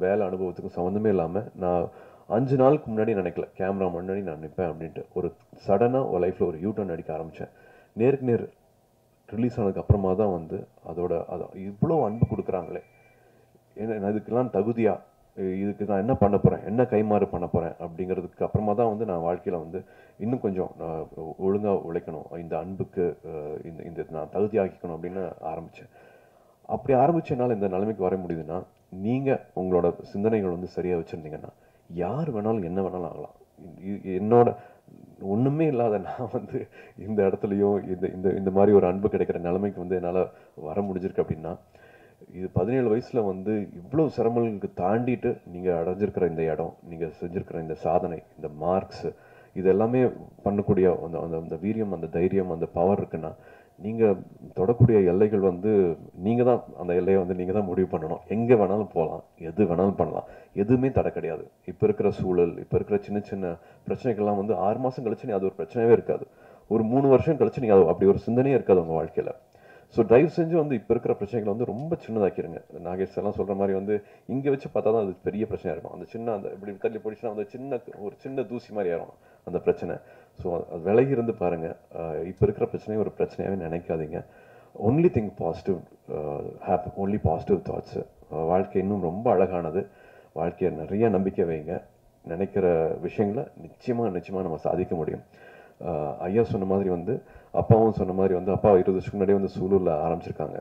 வேலை அனுபவத்துக்கும் சம்மந்தமே இல்லாமல் நான் அஞ்சு நாளுக்கு முன்னாடி நினைக்கல கேமரா முன்னாடி நான் நிற்பேன் அப்படின்ட்டு ஒரு சடனாக ஒரு லைஃப்பில் ஒரு யூ டர்ன் அடிக்க ஆரம்பித்தேன் நேருக்கு நேர் ரிலீஸ் ஆனதுக்கு அப்புறமா தான் வந்து அதோட அது இவ்வளோ அன்பு கொடுக்குறாங்களே என்ன நான் இதுக்கெல்லாம் தகுதியா இ- இதுக்கு நான் என்ன பண்ண போகிறேன் என்ன கைமாறு பண்ண போகிறேன் அப்படிங்கிறதுக்கு அப்புறமா தான் வந்து நான் வாழ்க்கையில் வந்து இன்னும் கொஞ்சம் நான் ஒழுங்காக உழைக்கணும் இந்த அன்புக்கு அஹ், இந்த இந்த நான் தகுதியாக்கிக்கணும் அப்படின்னு ஆரம்பித்தேன் அப்படி ஆரம்பிச்சனால இந்த நிலைமைக்கு வர முடியுதுன்னா நீங்கள் உங்களோட சிந்தனைகள் வந்து சரியாக வச்சுருந்தீங்கன்னா யார் வேணாலும் என்ன வேணாலும் ஆகலாம் இ- இ- என்னோட ஒன்றுமே இல்லாத நான் வந்து இந்த இடத்துலையும் இந்த இந்த இந்த மாதிரி ஒரு அன்பு கிடைக்கிற நிலைமைக்கு வந்து என்னால் வர முடிஞ்சிருக்கு அப்படின்னா இது பதினேழு வயசுல வந்து இவ்வளோ சிரமங்களுக்கு தாண்டிட்டு நீங்க அடைஞ்சிருக்கிற இந்த இடம் நீங்க செஞ்சிருக்கிற இந்த சாதனை இந்த மார்க்ஸ் இது எல்லாமே பண்ணக்கூடிய அந்த அந்த அந்த வீரியம் அந்த தைரியம் அந்த பவர் இருக்குன்னா நீங்க தொடக்கூடிய எல்லைகள் வந்து நீங்க தான் அந்த எல்லையை வந்து நீங்க தான் முடிவு பண்ணணும் எங்க வேணாலும் போகலாம் எது வேணாலும் பண்ணலாம் எதுவுமே தடை கிடையாது இப்ப இருக்கிற சூழல் இப்ப இருக்கிற சின்ன சின்ன பிரச்சனைகள்லாம் வந்து ஆறு மாசம் கழிச்சு நீ அது ஒரு பிரச்சனையே இருக்காது ஒரு மூணு வருஷம் கழிச்சு நீங்க அது அப்படி ஒரு சிந்தனையே இருக்காது உங்க வாழ்க்கையில ஸோ தயவு செஞ்சு வந்து இப்போ இருக்கிற பிரச்சனைகளை வந்து ரொம்ப சின்னதாக்கிருங்க நாகேஷ் எல்லாம் சொல்ற மாதிரி வந்து இங்கே வச்சு பார்த்தா தான் அது பெரிய பிரச்சனையா இருக்கும் அந்த சின்ன அந்த இப்படி தள்ளி போயிடுச்சுன்னா அந்த சின்ன ஒரு சின்ன தூசி மாதிரி ஆயிரும் அந்த பிரச்சனை ஸோ அது விலகி இருந்து பாருங்க இப்போ இருக்கிற பிரச்சனையை ஒரு பிரச்சனையாவே நினைக்காதீங்க only think positive have only positive thoughts வாழ்க்கை இன்னும் ரொம்ப அழகானது வாழ்க்கையை நிறைய நம்பிக்கை வைங்க நினைக்கிற விஷயங்களை நிச்சயமா நிச்சயமா நம்ம சாதிக்க முடியும் ஆஹ் ஐயா சொன்ன மாதிரி வந்து அப்பாவும் சொன்ன மாதிரி வந்து அப்பா இருபது வருஷத்துக்கு முன்னாடியே வந்து சூலூரில் ஆரம்பிச்சிருக்காங்க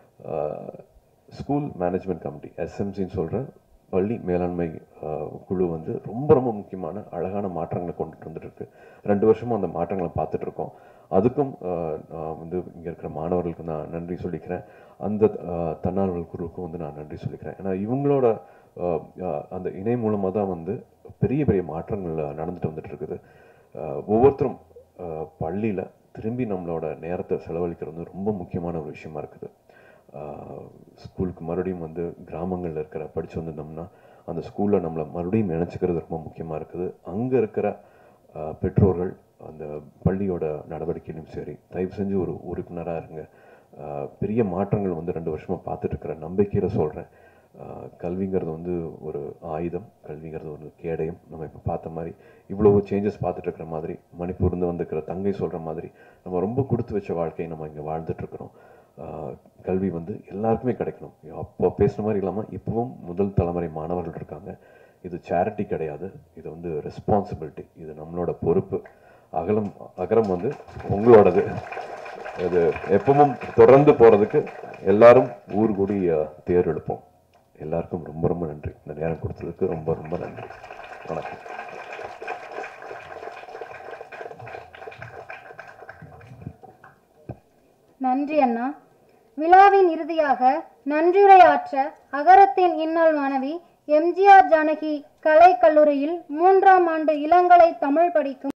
ஸ்கூல் மேனேஜ்மெண்ட் கமிட்டி எஸ்எம்சின்னு சொல்கிற பள்ளி மேலாண்மை ஆஹ் குழு வந்து ரொம்ப ரொம்ப முக்கியமான அழகான மாற்றங்களை கொண்டுட்டு வந்துட்டு இருக்கு ரெண்டு வருஷமும் அந்த மாற்றங்களை பார்த்துட்டு இருக்கோம் அதுக்கும் ஆஹ் நான் வந்து இங்கே இருக்கிற மாணவர்களுக்கு நான் நன்றி சொல்லிக்கிறேன் அந்த ஆஹ் தன்னார்வல் குழுவுக்கும் வந்து நான் நன்றி சொல்லிக்கிறேன் ஏன்னா இவங்களோட ஆஹ் ஆஹ் அந்த இணை மூலமாக தான் வந்து பெரிய பெரிய மாற்றங்கள் நடந்துட்டு வந்துட்டு இருக்குது ஆஹ் ஒவ்வொருத்தரும் ஆஹ் பள்ளியில திரும்பி நம்மளோட நேரத்தை செலவழிக்கிறது வந்து ரொம்ப முக்கியமான ஒரு விஷயமா இருக்குது ஆஹ் ஸ்கூலுக்கு மறுபடியும் வந்து கிராமங்கள்ல இருக்கிற படிச்சு வந்திருந்தோம்னா அந்த ஸ்கூல்ல நம்மளை மறுபடியும் நினைச்சுக்கிறது ரொம்ப முக்கியமா இருக்குது அங்க இருக்கிற ஆஹ் பெற்றோர்கள் அந்த பள்ளியோட நடவடிக்கையிலும் சரி தயவு செஞ்சு ஒரு உறுப்பினரா இருங்க ஆஹ் பெரிய மாற்றங்கள் வந்து ரெண்டு வருஷமா பார்த்துட்டு இருக்கிற நம்பிக்கையில சொல்றேன் ஆஹ் கல்விங்கிறது வந்து ஒரு ஆயுதம் கல்விங்கிறது ஒரு கேடயம் நம்ம இப்போ பார்த்த மாதிரி இவ்வளவு சேஞ்சஸ் பார்த்துட்டு இருக்கிற மாதிரி மணிப்பூர்ந்து வந்திருக்கிற தங்கை சொல்ற மாதிரி நம்ம ரொம்ப கொடுத்து வச்ச வாழ்க்கையை நம்ம இங்கே வாழ்ந்துட்டு இருக்கிறோம் ஆஹ் கல்வி வந்து எல்லாருக்குமே கிடைக்கணும் அப்போ பேசுன மாதிரி இல்லாமல் இப்பவும் முதல் தலைமுறை மாணவர்கள் இருக்காங்க இது சேரிட்டி கிடையாது இது வந்து ரெஸ்பான்சிபிலிட்டி இது நம்மளோட பொறுப்பு அகலம் அகரம் வந்து உங்களோடது இது எப்பவும் தொடர்ந்து போறதுக்கு எல்லாரும் ஊர் கூடி அஹ், தேர் எடுப்போம் எல்லாருக்கும் ரொம்ப ரொம்ப நன்றி இந்த நேரம் கொடுத்ததுக்கு ரொம்ப ரொம்ப நன்றி வணக்கம் நன்றி அண்ணா விழாவின் இறுதியாக நன்றியுரையாற்ற அகரத்தின் இன்னல் மாணவி எம்ஜிஆர் ஜானகி கலைக் கல்லூரியில் மூன்றாம் ஆண்டு இளங்கலை தமிழ் படிக்கும்